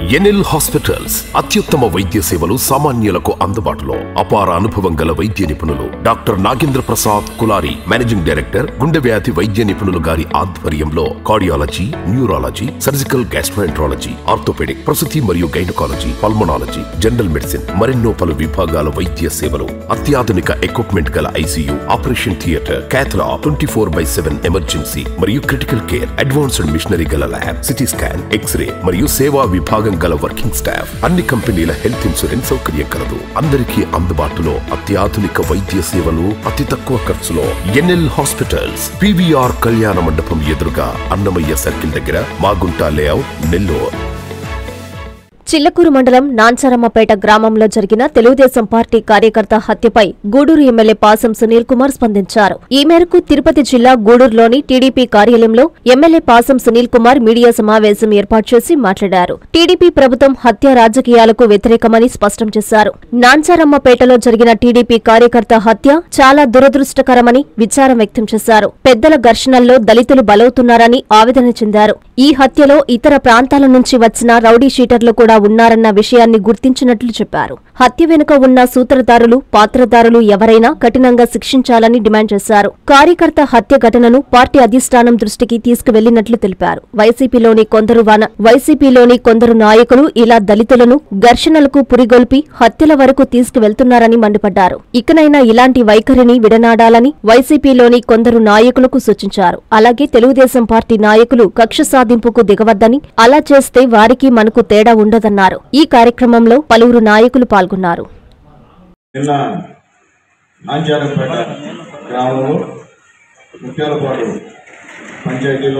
NL hospitals అత్యుత్తమ వైద్య సేవలు సామాన్యులకు అందుబాటులో అపార అనుభవం గల వైద్య నిపుణులు doctor Nagendra Prasad Kulari managing director గుండె వ్యాధి వైద్య నిపుణులు గారి ఆధ్వర్యంలో cardiology neurology surgical gastroenterology orthopedic ప్రసూతి మరియు గైనకాలజీ పల్మనాలజీ జనరల్ మెడిసిన్ మరెన్నో పలు విభాగాల వైద్య సేవలు అత్యాధునిక ఎక్విప్మెంట్ గల ICU operation theatre cath lab twenty four by seven emergency మరియు క్రిటికల్ కేర్ అడ్వాన్స్డ్ మిషనరీ గల ల్యాబ్ సిటీ స్కాన్ ఎక్స్రే మరియు సేవా విభాగం గల వర్కింగ్ స్టాఫ్ అన్ని కంపెనీల హెల్త్ ఇన్సూరెన్స్ సౌకర్యం కలదు అందరికీ అందుబాటులో అత్యాధునిక వైద్య సేవలు అతి తక్కువ ఖర్చులో ఎన్ఎల్ హాస్పిటల్స్ పివిఆర్ కళ్యాణ మండపం ఎదురుగా అన్నమయ్య సర్కిల్ దగ్గర మాగుంట లేఅవుట్ నెల్లూరు చిల్లకూరు మండలం నాన్సరమ్మపేట గ్రామంలో జరిగిన తెలుగుదేశం పార్టీ కార్యకర్త హత్యపై గూడూరు ఎమ్మెల్యే పాసం సునీల్ కుమార్ స్పందించారు ఈ మేరకు తిరుపతి జిల్లా గూడూరులోని టీడీపీ కార్యాలయంలో ఎమ్మెల్యే పాసం సునీల్ కుమార్ మీడియా సమావేశం ఏర్పాటు చేసి మాట్లాడారు టీడీపీ ప్రభుత్వం హత్య రాజకీయాలకు వ్యతిరేకమని స్పష్టం చేశారు నాన్సారమ్మపేటలో జరిగిన టీడీపీ కార్యకర్త హత్య చాలా దురదృష్టకరమని విచారం వ్యక్తం చేశారు పెద్దల ఘర్షణల్లో దళితులు బలవుతున్నారని ఆవేదన చెందారు ఈ హత్యలో ఇతర ప్రాంతాల నుంచి వచ్చిన రౌడీ షీటర్లు కూడా ఉన్నారన్న విషయాన్ని గుర్తించినట్లు చెప్పారు హత్య వెనుక ఉన్న సూత్రధారులు పాత్రధారులు ఎవరైనా కఠినంగా శిక్షించాలని డిమాండ్ చేశారు కార్యకర్త హత్య ఘటనను పార్టీ అధిష్టానం దృష్టికి తీసుకువెళ్లినట్లు తెలిపారు వైసీపీలోని కొందరు వాన వైసీపీలోని కొందరు నాయకులు ఇలా దళితులను ఘర్షణలకు పురిగొల్పి హత్యల వరకు తీసుకువెళ్తున్నారని మండిపడ్డారు ఇకనైనా ఇలాంటి వైఖరిని విడనాడాలని వైసీపీలోని కొందరు నాయకులకు సూచించారు అలాగే తెలుగుదేశం పార్టీ నాయకులు కక్ష సాధింపుకు దిగవద్దని అలా చేస్తే వారికి మనకు తేడా ఉండదన్నారు ఈ కార్యక్రమంలో పలువురు నాయకులు పాల్గొన్నారు నిన్న నాంచారంపేట గ్రామంలో ముత్యాలపాడు పంచాయతీలో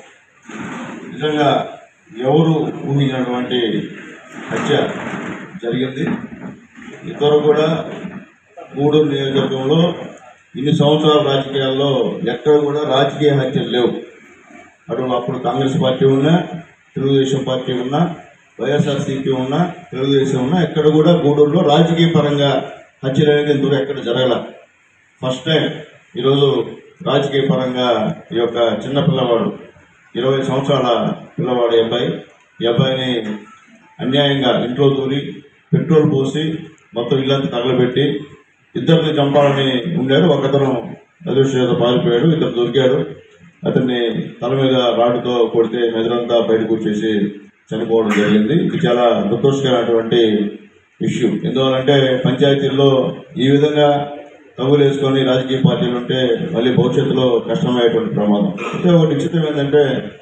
నిజంగా ఎవరు ఊహించినటువంటి హత్య జరిగింది ఇద్దరు కూడా గూడూరు నియోజకవర్గంలో ఇన్ని సంవత్సరాల రాజకీయాల్లో ఎక్కడ కూడా రాజకీయ హత్యలు లేవు అటు అప్పుడు కాంగ్రెస్ పార్టీ ఉన్నా తెలుగుదేశం పార్టీ ఉన్నా వైఎస్ఆర్సీపీ ఉన్నా తెలుగుదేశం ఉన్నా ఎక్కడ కూడా గూడూరులో రాజకీయ పరంగా హత్యలు అనేది ఇంతవరకు ఎక్కడ జరగల ఫస్ట్ టైం ఈరోజు రాజకీయ పరంగా ఈ యొక్క చిన్న పిల్లవాడు ఇరవై సంవత్సరాల పిల్లవాడు ఈ అబ్బాయి ఈ అబ్బాయిని అన్యాయంగా ఇంట్లో దూరి పెట్రోల్ పోసి మొత్తం ఇల్లంతా తగలబెట్టి ఇద్దరిని చంపాలని ఉండారు ఒకతను అదృశ్యత పారిపోయాడు ఇద్దరు దొరికారు అతన్ని తల మీద రాడ్డుతో కొడితే మెదడంతా బయటకు వచ్చేసి చనిపోవడం జరిగింది ఇది చాలా దురదృష్టకరమైనటువంటి ఇష్యూ ఎందువల్లంటే పంచాయతీల్లో ఈ విధంగా తగులు వేసుకొని రాజకీయ పార్టీలు ఉంటే మళ్ళీ భవిష్యత్తులో కష్టమయ్యేటువంటి ప్రమాదం అయితే ఒకటి విచిత్రం ఏంటంటే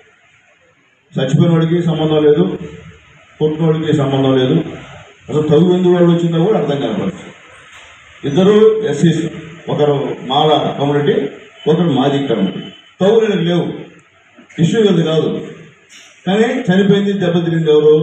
చచ్చిపోయిన వాడికి సంబంధం లేదు కొట్టినోడికి సంబంధం లేదు అసలు తగు ఎందుకు వాడు వచ్చిందో కూడా అర్థం కాని పరిస్థితి ఇద్దరు ఎస్సీస్ ఒకరు మాల కమ్యూనిటీ ఒకరు మాది కమ్యూనిటీ తగులు లేవు ఇష్యూ ఇది కాదు కానీ చనిపోయింది దెబ్బతిరింది ఎవరు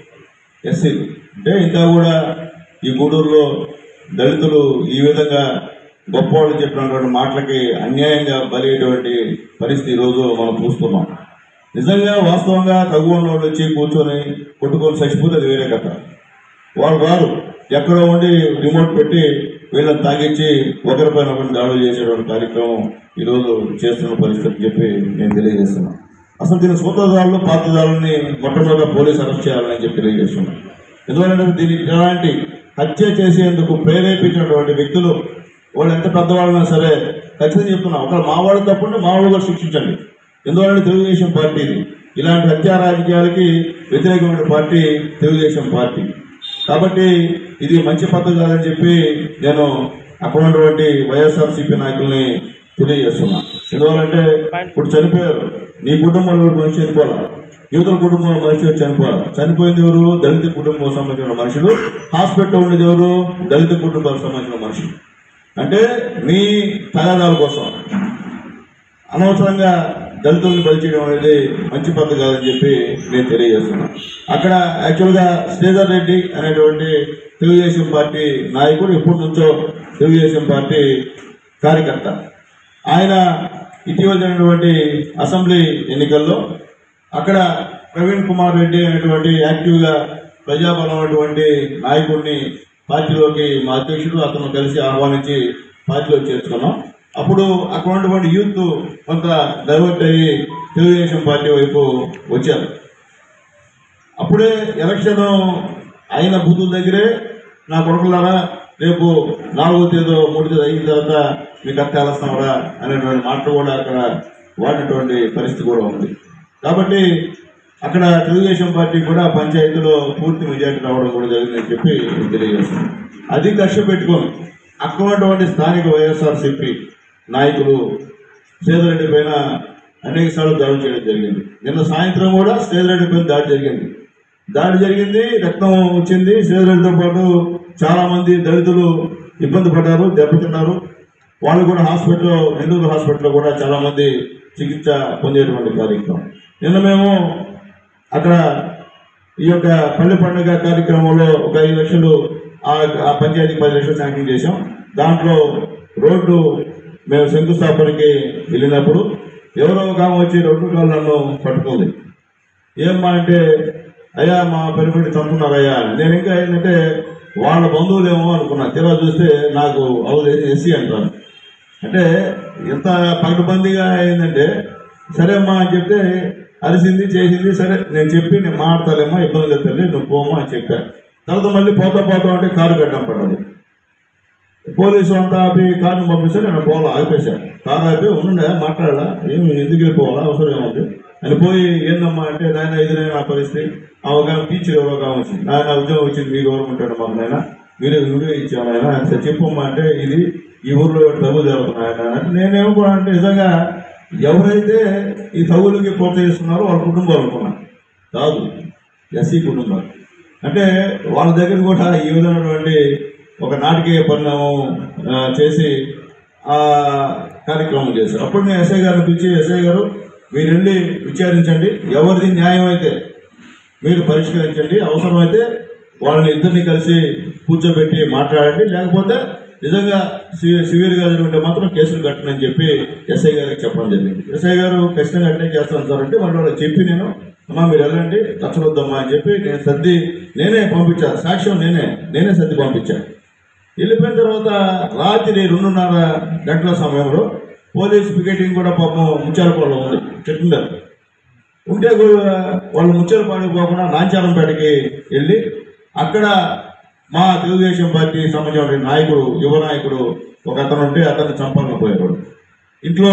ఎస్సీ అంటే ఇంకా కూడా ఈ గూడూరులో దళితులు ఈ విధంగా గొప్పవాళ్ళు చెప్పినటువంటి మాటలకి అన్యాయంగా బలయ్యేటువంటి పరిస్థితి ఈరోజు మనం చూస్తున్నాం నిజంగా వాస్తవంగా తగువ వాళ్ళు వచ్చి కూర్చొని కొట్టుకొని చచ్చిపోతే అది వేరే కథ వాళ్ళు రారు ఎక్కడో ఉండి రిమోట్ పెట్టి వీళ్ళని తాగించి ఒకరిపైన ఒకరిని దాడులు చేసేటువంటి కార్యక్రమం ఈరోజు చేస్తున్న పరిస్థితి అని చెప్పి నేను తెలియజేస్తున్నాను అసలు దీని సూత్రధారులు పాత్రధారుల్ని మొట్టమొదట పోలీసు అరెస్ట్ చేయాలని చెప్పి తెలియజేస్తున్నాను ఎందుకంటే దీనికి ఎలాంటి హత్య చేసేందుకు ప్రేరేపించినటువంటి వ్యక్తులు వాళ్ళు ఎంత పెద్దవాళ్ళైనా సరే ఖచ్చితంగా చెప్తున్నా ఒకవేళ మావాడు తప్పుంటే మావాడు కూడా శిక్షించండి ఎందువల్లంటే తెలుగుదేశం పార్టీ ఇది ఇలాంటి హత్యా రాజకీయాలకి వ్యతిరేకమైన పార్టీ తెలుగుదేశం పార్టీ కాబట్టి ఇది మంచి పద్ధతి కాదని చెప్పి నేను అక్కడ ఉన్నటువంటి వైఎస్ఆర్సీపీ నాయకుల్ని తెలియజేస్తున్నా ఎందువల్లంటే ఇప్పుడు చనిపోయారు నీ కుటుంబంలో కూడా మనిషి చనిపోవాలా యువతల కుటుంబంలో మనిషి వచ్చి చనిపోవాలి చనిపోయింది ఎవరు దళిత కుటుంబం సంబంధించిన మనుషులు హాస్పిటల్ ఉండేది ఎవరు దళిత కుటుంబాలకు సంబంధించిన మనుషులు అంటే మీ తగాదాల కోసం అనవసరంగా దళితుల్ని బలి చేయడం అనేది మంచి పద్ధతి కాదని చెప్పి నేను తెలియజేస్తున్నాను అక్కడ యాక్చువల్గా శ్రీధర్ రెడ్డి అనేటువంటి తెలుగుదేశం పార్టీ నాయకుడు ఎప్పటి నుంచో తెలుగుదేశం పార్టీ కార్యకర్త ఆయన ఇటీవల జరిగినటువంటి అసెంబ్లీ ఎన్నికల్లో అక్కడ ప్రవీణ్ కుమార్ రెడ్డి అనేటువంటి యాక్టివ్గా ప్రజాబలం అటువంటి నాయకుడిని పార్టీలోకి మా అధ్యక్షుడు అతను కలిసి ఆహ్వానించి పార్టీలో చేర్చుకున్నాం అప్పుడు అక్కడ ఉన్నటువంటి యూత్ కొంత డైవర్ట్ అయ్యి తెలుగుదేశం పార్టీ వైపు వచ్చారు అప్పుడే ఎలక్షన్ అయిన బూతుల దగ్గరే నా కొడుకులారా రేపు నాలుగో తేదీ మూడు తేదీ అయిన తర్వాత మీకు అక్క వేస్తామరా అనేటువంటి మాటలు కూడా అక్కడ వాడినటువంటి పరిస్థితి కూడా ఉంది కాబట్టి అక్కడ తెలుగుదేశం పార్టీ కూడా పంచాయతీలో పూర్తి మెజార్టీ రావడం కూడా జరిగిందని చెప్పి నేను తెలియజేస్తున్నాను అది కష్ట పెట్టుకొని అక్కడ ఉన్నటువంటి స్థానిక వైఎస్ఆర్సీపీ నాయకులు సేదరెడ్డి పైన అనేక సార్లు దాడి చేయడం జరిగింది నిన్న సాయంత్రం కూడా సేదరెడ్డి పైన దాడి జరిగింది దాడి జరిగింది రక్తం వచ్చింది సేదరెడ్డితో పాటు చాలా మంది దళితులు ఇబ్బంది పడ్డారు దెబ్బతిన్నారు వాళ్ళు కూడా హాస్పిటల్లో నెల్లూరు హాస్పిటల్లో కూడా చాలా మంది చికిత్స పొందేటువంటి కార్యక్రమం నిన్న మేము అక్కడ ఈ యొక్క పల్లె పండుగ కార్యక్రమంలో ఒక ఐదు లక్షలు ఆ ఆ పంచాయతీకి పది లక్షలు శాంక్షన్ చేశాం దాంట్లో రోడ్డు మేము శంకుస్థాపనకి వెళ్ళినప్పుడు ఎవరో ఒక ఆమె వచ్చి రెండు కాళ్ళు నన్ను పట్టుకుంది ఏమ్మా అంటే అయ్యా మా పెరుగుబడి చంపుతున్నారయ్యా అని. నేను ఇంకా ఏంటంటే వాళ్ళ బంధువులేమో అనుకున్నా తీరా చూస్తే నాకు అవును ఎస్సీ అంటారు అంటే ఎంత పగడబందీగా అయిందంటే సరే అమ్మా అని చెప్తే అరిసింది చేసింది సరే నేను చెప్పి నేను మాట్లాడలేమ్మా ఇబ్బంది లేదు తల్లి నువ్వు పోమ్మా అని చెప్పాను తర్వాత మళ్ళీ పోతా పోతా అంటే కారు కట్టడం పడ్డది పోలీసు అంతా ఆపి కారుని పంపిస్తే నేను పోవాలా ఆపేశాను కారు ఆపి ఉండే మాట్లాడాలా ఏమి ఎందుకు వెళ్ళిపోవాలా అవసరం ఏముంది అని పోయి ఏందమ్మా అంటే నాయన ఇదినే నా పరిస్థితి ఆ ఒక ఆమె టీచర్ ఎవరో ఒక ఆమె వచ్చింది నాయన ఉద్యోగం వచ్చింది మీ గవర్నమెంట్ అంటే మాకు నాయన మీరే వీడియో ఇచ్చాము ఆయన సరే చెప్పమ్మా అంటే ఇది ఈ ఊర్లో తగ్గు జరుగుతున్నాయి ఆయన అంటే నేనేమో కూడా అంటే నిజంగా ఎవరైతే ఈ తగులకి ప్రోత్సహిస్తున్నారో వాళ్ళ కుటుంబాలు అనుకున్నాను కాదు ఎస్సీ కుటుంబాలు అంటే వాళ్ళ దగ్గర కూడా ఈ విధమైనటువంటి ఒక నాటకీయ పరిణామం ఆ, చేసి ఆ కార్యక్రమం చేశారు అప్పుడు నేను ఎస్ఐ గారిని పిలిచి ఎస్ఐ గారు మీరు వెళ్ళి విచారించండి ఎవరిది న్యాయం అయితే మీరు పరిష్కరించండి అవసరమైతే వాళ్ళని ఇద్దరిని కలిసి కూర్చోబెట్టి మాట్లాడండి లేకపోతే నిజంగా సి- సివియర్గా జరిగితే మాత్రం కేసులు కట్టనని చెప్పి ఎస్ఐ గారికి చెప్పడం జరిగింది ఎస్ఐ గారు ఖచ్చితంగా అట్లే చేస్తాను సార్ అంటే వాళ్ళు వాళ్ళకి చెప్పి నేను అమ్మా మీరు వెళ్ళండి రచ్చవద్దమ్మా అని చెప్పి నేను సర్ది నేనే పంపించాను సాక్ష్యం నేనే నేనే సర్ది పంపించాను వెళ్ళిపోయిన తర్వాత రాత్రి రెండున్నర గంటల సమయంలో పోలీస్ పికెటింగ్ కూడా పాపం ముత్యాలపాడులో ఉంది చెప్తున్నారు ఉంటే కూడా వాళ్ళు ముచ్చలపాడికి పోకుండా నాంచారంపేటకి వెళ్ళి అక్కడ మా తెలుగుదేశం పార్టీ సంబంధించిన నాయకుడు యువ నాయకుడు ఒక అతను ఉంటే అతన్ని చంపాలని పోయేవాడు ఇంట్లో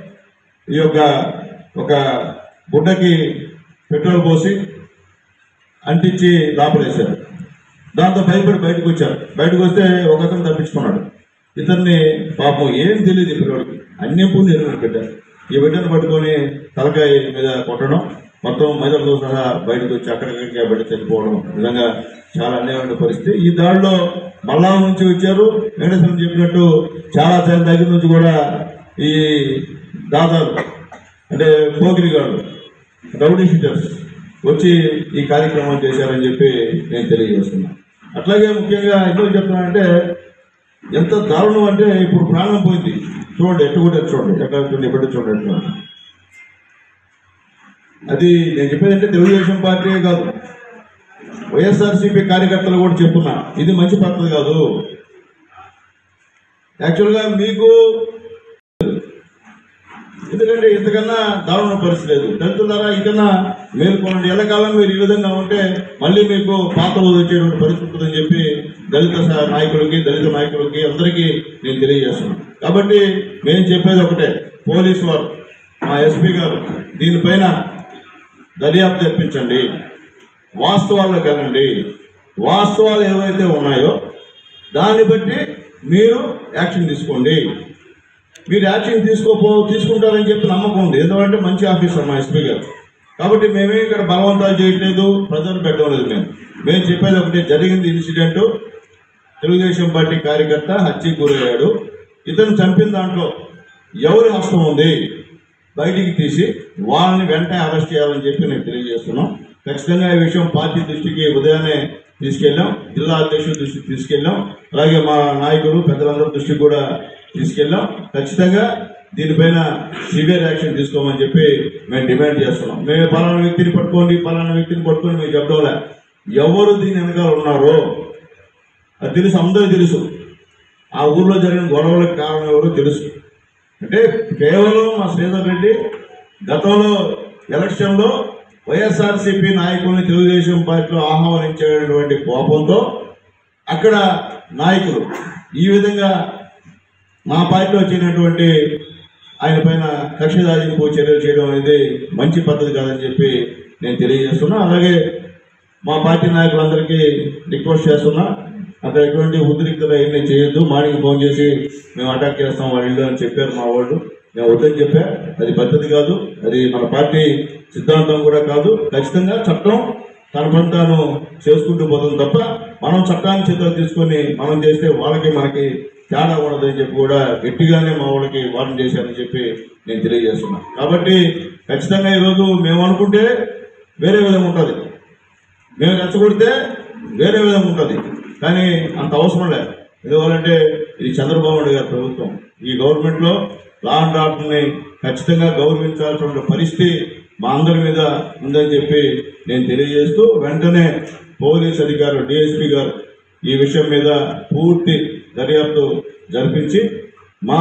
ఈ యొక్క ఒక గుడ్డకి పెట్రోల్ పోసి అంటించి లోపలేశారు దాంతో భయపడి బయటకు వచ్చారు బయటకు వస్తే ఒక అతను తప్పించుకున్నాడు ఇతన్ని పాపం ఏం తెలియదు ఈ పిల్లడికి అన్ని పుణ్యం ఎరువులు పెట్టారు ఈ బిడ్డను పట్టుకొని తలకాయ మీద కొట్టడం మొత్తం మెదడుతో సహా బయటకు వచ్చి అక్కడికక్కడికి బిడ్డ చనిపోవడం నిజంగా చాలా అన్యాయమైన పరిస్థితి ఈ దాడిలో మల్లా నుంచి వచ్చారు వెంకటేశ్వరం చెప్పినట్టు చాలా చాలా దగ్గర నుంచి కూడా ఈ దాదాపు అంటే పోగిరిగాడు రౌడీ షీటర్స్ వచ్చి ఈ కార్యక్రమం చేశారని చెప్పి నేను తెలియజేస్తున్నాను అట్లాగే ముఖ్యంగా ఎందుకు చెప్తున్నానంటే ఎంత దారుణం అంటే ఇప్పుడు ప్రాణం పోయింది చూడండి ఎట్టు కూడా చూడండి ఎక్కడ చూడండి ఎప్పుడు చూడండి ఎట్లా ఉంది. అది నేను చెప్పేది అంటే తెలుగుదేశం పార్టీ కాదు వైఎస్ఆర్సీపీ కార్యకర్తలు కూడా చెప్తున్నా ఇది మంచి పద్ధతి కాదు యాక్చువల్గా మీకు ఎందుకంటే ఇంతకన్నా దారుణ పరిస్థితి లేదు దళితులారా ఇంకన్నా మేల్కొనండి ఎల్లకాలం మీరు ఈ విధంగా ఉంటే మళ్ళీ మీకు పాత రోజు వచ్చేటువంటి పరిస్థితి ఉంటుందని చెప్పి దళిత స- నాయకులకి దళిత నాయకులకి అందరికీ నేను తెలియజేస్తున్నాను కాబట్టి మేము చెప్పేది ఒకటే పోలీసు వారు మా ఎస్పీ గారు దీనిపైన దర్యాప్తు తెప్పించండి వాస్తవాల్లోకి వెళ్ళండి వాస్తవాలు ఏవైతే ఉన్నాయో దాన్ని బట్టి మీరు యాక్షన్ తీసుకోండి మీరు యాక్షన్ తీసుకోపో తీసుకుంటారని చెప్పి నమ్మకం ఉంది ఎందుకంటే మంచి ఆఫీసర్ మా ఎస్పీ గారు కాబట్టి మేమే ఇక్కడ బలవంతాలు చేయట్లేదు ప్రజలు పెట్టలేదు మేము మేము చెప్పేది ఒకటి జరిగింది ఇన్సిడెంట్ తెలుగుదేశం పార్టీ కార్యకర్త హత్యకు గురయ్యాడు ఇతను చంపిన దాంట్లో ఎవరి హస్తం ఉంది బయటికి తీసి వాళ్ళని వెంటనే అరెస్ట్ చేయాలని చెప్పి నేను తెలియజేస్తున్నాం ఖచ్చితంగా ఈ విషయం పార్టీ దృష్టికి ఉదయాన్నే తీసుకెళ్ళాం జిల్లా అధ్యక్షుడి దృష్టికి తీసుకెళ్ళాం అలాగే మా నాయకులు పెద్దలందరి దృష్టికి కూడా తీసుకెళ్ళాం ఖచ్చితంగా దీనిపైన సివియర్ యాక్షన్ తీసుకోమని చెప్పి మేము డిమాండ్ చేస్తున్నాం మేము పలానా వ్యక్తిని పట్టుకోండి పలానా వ్యక్తిని పట్టుకొని మేము చెప్పడంలే ఎవరు దీని వెనకాల ఉన్నారో అది తెలుసు అందరూ తెలుసు ఆ ఊర్లో జరిగిన గొడవలకు కారణం ఎవరో తెలుసు అంటే కేవలం మా శ్రీధర్ రెడ్డి గతంలో ఎలక్షన్లో వైఎస్ఆర్సీపీ నాయకుల్ని తెలుగుదేశం పార్టీలో ఆహ్వానించేటువంటి కోపంతో అక్కడ నాయకులు ఈ విధంగా మా పార్టీలో వచ్చినటువంటి ఆయన పైన కక్ష సాధింపు చర్యలు చేయడం అనేది మంచి పద్ధతి కాదని చెప్పి నేను తెలియజేస్తున్నా అలాగే మా పార్టీ నాయకులందరికీ రిక్వెస్ట్ చేస్తున్నా అక్కడ ఎటువంటి ఉద్రిక్తలు ఏమీ చేయొద్దు మార్నింగ్ ఫోన్ చేసి మేము అటాక్ చేస్తాం వాళ్ళ ఇల్లు అని చెప్పారు మా వాళ్ళు మేము వద్దని చెప్పా అది పద్ధతి కాదు అది మన పార్టీ సిద్ధాంతం కూడా కాదు ఖచ్చితంగా చట్టం తన పని తాను చేసుకుంటూ పోతుంది తప్ప మనం చట్టాన్ని చేతులు తీసుకొని మనం చేస్తే వాళ్ళకి మనకి తేడా ఉండదని చెప్పి కూడా గట్టిగానే మా వాళ్ళకి వార్న్ చేశారని చెప్పి నేను తెలియజేస్తున్నా కాబట్టి ఖచ్చితంగా ఈరోజు మేము అనుకుంటే వేరే విధంగా ఉంటుంది మేము రెచ్చగొడితే వేరే విధంగా ఉంటుంది కానీ అంత అవసరం లేదు ఎందువల్లంటే ఇది చంద్రబాబు నాయుడు గారి ప్రభుత్వం ఈ గవర్నమెంట్లో లా అండ్ ఆర్డర్ని ఖచ్చితంగా గౌరవించాల్సిన పరిస్థితి మా అందరి మీద ఉందని చెప్పి నేను తెలియజేస్తూ వెంటనే పోలీస్ అధికారులు డిఎస్పీ గారు ఈ విషయం మీద పూర్తి దర్యాప్తు జరిపించి మా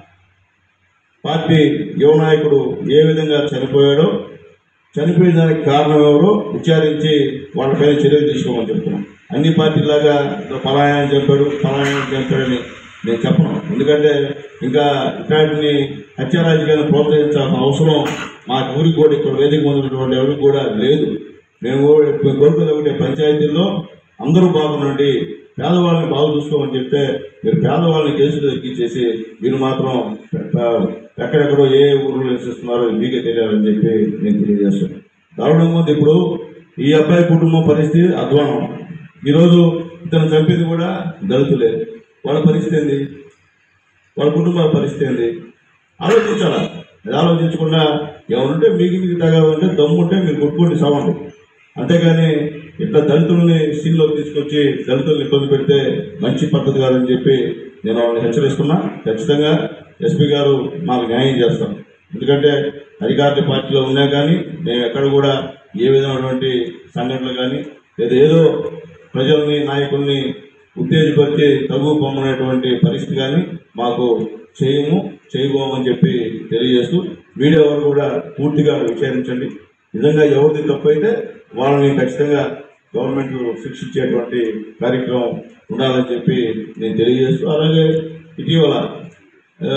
పార్టీ యువ నాయకుడు ఏ విధంగా చనిపోయాడో చనిపోయిన దానికి కారణం ఎవరో విచారించి వాళ్ళపైన చర్యలు తీసుకోమని చెప్తున్నాం అన్ని పార్టీలాగా పలాయనం చెప్పాడు పలాయనం చెప్పాడని నేను చెప్పను ఎందుకంటే ఇంకా ఇట్లాంటిని హత్య రాజకీయాన్ని ప్రోత్సహించాల్సిన అవసరం మా ఊరికి కూడా ఇక్కడ వేదిక ముందున్నటువంటి ఎవరికి కూడా లేదు మేము మేము కోరుకునే ఒకటే పంచాయతీల్లో అందరూ బాగుండండి పేదవాళ్ళని బాగు చూసుకోమని చెప్తే మీరు పేదవాళ్ళని కేసులు ఎక్కించేసి మీరు మాత్రం ప- ఎక్కడెక్కడో ఏ ఊర్లో నివసిస్తున్నారో మీకే తెలియాలని చెప్పి నేను తెలియజేస్తున్నాను దారుణంగా ఉంది ఇప్పుడు ఈ అబ్బాయి కుటుంబం పరిస్థితి అధ్వానం ఈరోజు ఇతను చంపింది కూడా దళితులే వాళ్ళ పరిస్థితి ఏంది వాళ్ళ కుటుంబాల పరిస్థితి ఏంది ఆలోచించాలా అది ఆలోచించకుండా ఏమనుంటే మీకు మీకు తగా ఉంటే దమ్ముంటే మీరు కొట్టుకోండి సావండి అంతేగాని ఇట్లా దళితుల్ని సీన్లోకి తీసుకొచ్చి దళితుల్ని ఇబ్బంది పెడితే మంచి పద్ధతి కాదని చెప్పి నేను వాళ్ళని హెచ్చరిస్తున్నా ఖచ్చితంగా ఎస్పీ గారు మాకు న్యాయం చేస్తాం ఎందుకంటే అధికార పార్టీలో ఉన్నా కానీ మేము ఎక్కడ కూడా ఏ విధమైనటువంటి సంఘటనలు కానీ లేదా ఏదో ప్రజల్ని నాయకుల్ని ఉత్తేజపరిచి తగు పొమ్మనేటువంటి పరిస్థితి కానీ మాకు చేయము చేయబోమని చెప్పి తెలియజేస్తూ మీడియా వారు కూడా పూర్తిగా విచారించండి నిజంగా ఎవరిది తప్పు అయితే వాళ్ళని ఖచ్చితంగా గవర్నమెంట్ శిక్షించేటువంటి కార్యక్రమం ఉండాలని చెప్పి నేను తెలియజేస్తూ అలాగే ఇటీవల ఆ,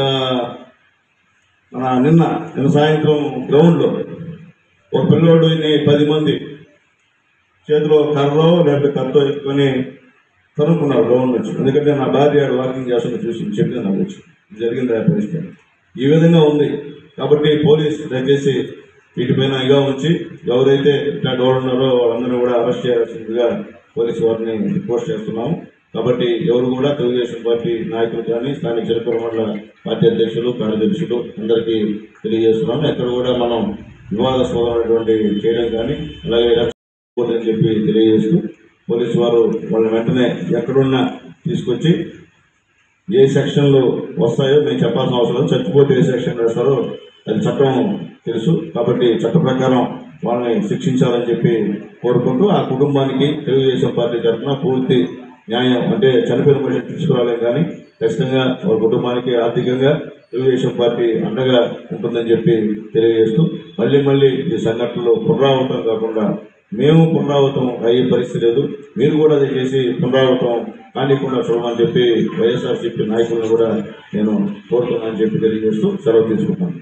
మన నిన్న నిన్న సాయంత్రం గ్రౌండ్లో ఒక పిల్లోడిని పది మంది చేతిలో కర్రలో లేకపోతే కత్తో ఎత్తుకొని తనుకున్నారు గ్రౌండ్ నుంచి ఎందుకంటే నా భార్య ఆడ వాకింగ్ చేస్తున్న చూసి చెప్పింది నాకు వచ్చి ఇది జరిగింది ఆ పరిస్థితి ఈ విధంగా ఉంది కాబట్టి పోలీస్ దయచేసి వీటిపైన ఇగా ఉంచి ఎవరైతే ఇట్లాంటి వాళ్ళు ఉన్నారో వాళ్ళందరూ కూడా అరెస్ట్ చేయాల్సిందిగా పోలీసు వారిని రిపోర్ట్ చేస్తున్నాము కాబట్టి ఎవరు కూడా తెలుగుదేశం పార్టీ నాయకులు కానీ స్థానిక చిరకూర మండల పార్టీ అధ్యక్షులు కార్యదర్శులు అందరికీ తెలియజేస్తున్నాము ఎక్కడ కూడా మనం వివాదాస్పదమైనటువంటి చేయడం కానీ అలాగే అని చెప్పి తెలియజేస్తూ పోలీసు వారు వాళ్ళని వెంటనే ఎక్కడున్నా తీసుకొచ్చి ఏ సెక్షన్లు వస్తాయో మేము చెప్పాల్సిన అవసరం లేదు చచ్చిపోతే ఏ సెక్షన్ వేస్తారో అది చట్టం తెలుసు కాబట్టి చట్ట ప్రకారం వాళ్ళని శిక్షించాలని చెప్పి కోరుకుంటూ ఆ కుటుంబానికి తెలుగుదేశం పార్టీ తరఫున పూర్తి న్యాయం అంటే చనిపోయిన మనిషిని తీసుకురాలేం కానీ ఖచ్చితంగా వాళ్ళ కుటుంబానికి ఆర్థికంగా తెలుగుదేశం పార్టీ అండగా ఉంటుందని చెప్పి తెలియజేస్తూ మళ్ళీ మళ్ళీ ఈ సంఘటనలు పునరావృతం కాకుండా మేము పునరావృతం అయ్యే పరిస్థితి లేదు మీరు కూడా అది చేసి పునరావృతం కానికుండా చూడమని చెప్పి వైఎస్ఆర్సీపీ నాయకులను కూడా నేను కోరుతున్నానని చెప్పి తెలియజేస్తూ సెలవు తీసుకుంటాను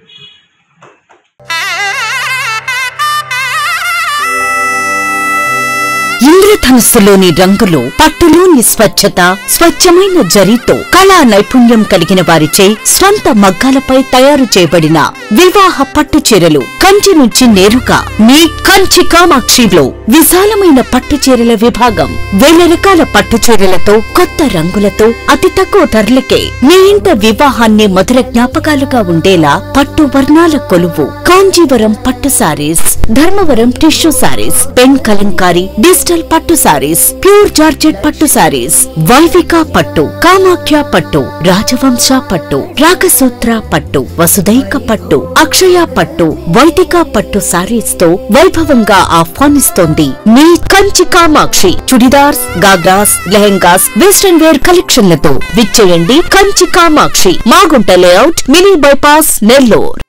ఇంద్రధనుస్సులోని రంగులు పట్టులోని స్వచ్ఛత స్వచ్ఛమైన జరీతో కళా నైపుణ్యం కలిగిన వారిచే స్వంత మగ్గాలపై తయారు చేయబడిన వివాహ పట్టు చీరలు కంచి నుంచి నేరుగా మీ కంచి కామాక్షిలో విశాలమైన పట్టు చీరల విభాగం వేల రకాల పట్టు చీరలతో కొత్త రంగులతో అతి తక్కువ ధరలకే మీ ఇంట వివాహాన్ని మధుర జ్ఞాపకాలుగా ఉండేలా పట్టు వర్ణాల కొలువు కాంజీవరం పట్టు saris Dharmavaram tissue saris pen Kalamkari digital పట్టు సారీస్ ప్యూర్ జార్జెట్ పట్టు సారీస్ వైవిక పట్టు కామాఖ్య పట్టు రాజవంశ పట్టు రాగసూత్ర పట్టు వసుదైక పట్టు అక్షయ పట్టు వైదిక పట్టు సారీస్ తో వైభవంగా ఆహ్వానిస్తోంది మీ కంచి కామాక్షి చుడిదార్స్ గాగ్రాస్ లెహెంగాస్ వెస్టర్న్ వేర్ కలెక్షన్లతో విచ్చేయండి Kanchi Kamakshi Magunta layout mini bypass Nellore